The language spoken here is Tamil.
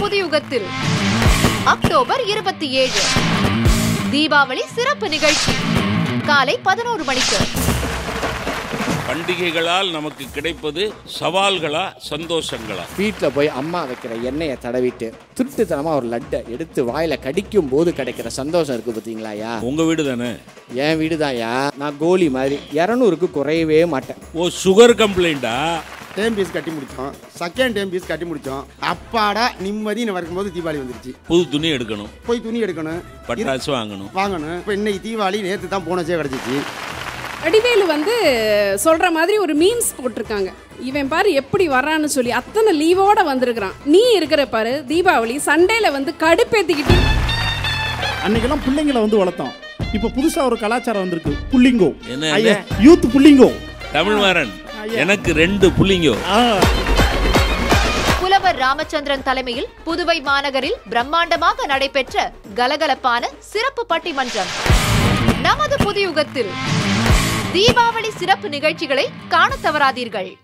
புதியுகத்தில் அக்டோபர் இருபத்தி ஏழு தீபாவளி சிறப்பு நிகழ்ச்சி காலை பதினோரு மணிக்கு பண்டிகைகளால் நமக்கு கிடைப்பது சவால்களா சந்தோஷங்களா வீட்டில் போய் அம்மா வைக்கிற எண்ணெயை தடவிட்டு திருட்டுத்தனமாக ஒரு லட்டை எடுத்து வாயில் கடிக்கும் போது கிடைக்கிற சந்தோஷம் இருக்குது பார்த்தீங்களாயா உங்க வீடு தானே என் வீடு தான்யா நான் கோலி மாதிரி இரநூறுக்கு குறையவே மாட்டேன் ஓ சுகர் கம்ப்ளைண்டா டேம் பீஸ் கட்டி முடித்தோம் செகண்ட் டேம் பீஸ் கட்டி முடித்தோம் அப்பாடா நிம்மதின்னு வரும்போது தீபாவளி வந்துருச்சு புது துணி எடுக்கணும் போய் துணி எடுக்கணும் பட்டாசு வாங்கணும் வாங்கணும் இப்போ இன்னைக்கு தீபாவளி நேற்று தான் போனச்சே கிடச்சிச்சு வடிவேலு வந்து சொல்ற மாதிரி ஒரு மீம்ஸ் போட்டிருக்காங்க இவன் பாரு எப்படி வர்றான்னு சொல்லி அத்தனை லீவோட வந்திருக்கிறான் நீ இருக்கிற பாரு தீபாவளி சண்டேல வந்து கடுப்பேத்திக்கிட்டு அன்னைக்கெல்லாம் பிள்ளைங்களை வந்து வளர்த்தோம் இப்போ புதுசா ஒரு கலாச்சாரம் வந்திருக்கு புள்ளிங்கோ என்ன ஐயா யூத் புள்ளிங்கோ தமிழ்மாறன் எனக்கு ரெண்டு புள்ளிங்கோ ஆ புலவர் ராமச்சந்திரன் தலைமையில் புதுவை மாநகரில் பிரம்மாண்டமாக நடைபெற்ற கலகலப்பான சிறப்பு பட்டிமன்றம் நமது புதியுகத்தில் தீபாவளி சிறப்பு நிகழ்ச்சிகளை காணத் தவறாதீர்கள்